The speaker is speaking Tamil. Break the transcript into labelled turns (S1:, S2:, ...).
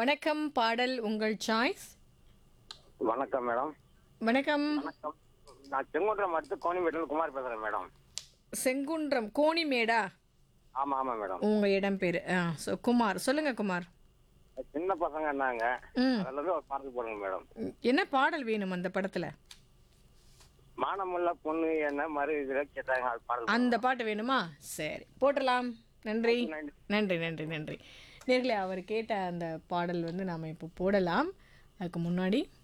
S1: வணக்கம் பாடல் உங்கள் சாய்ஸ்
S2: வணக்கம் மேடம்
S1: வணக்கம்
S2: வணக்கம் நான் செங்குன்றம் அடுத்து கோணிமேட்டில் குமார் பேசுறேன் மேடம்
S1: செங்குன்றம் கோணிமேடா
S2: ஆமா ஆமா மேடம்
S1: உங்க இடம் பேரு ஆ ஸோ குமார் சொல்லுங்க குமார்
S2: சின்ன பசங்க என்னங்க
S1: ம்
S2: அதுல இருந்து ஒரு பாட்டு போடுங்க மேடம்
S1: என்ன பாடல் வேணும் அந்த படத்துல
S2: மானமுள்ள பொண்ணு என்ன மறு இதுல கேட்டாங்க அது பாடல்
S1: அந்த பாட்டு வேணுமா சரி போட்டுடலாம் நன்றி நன்றி நன்றி நன்றி நேர்களே அவர் கேட்ட அந்த பாடல் வந்து நாம் இப்போ போடலாம் அதுக்கு முன்னாடி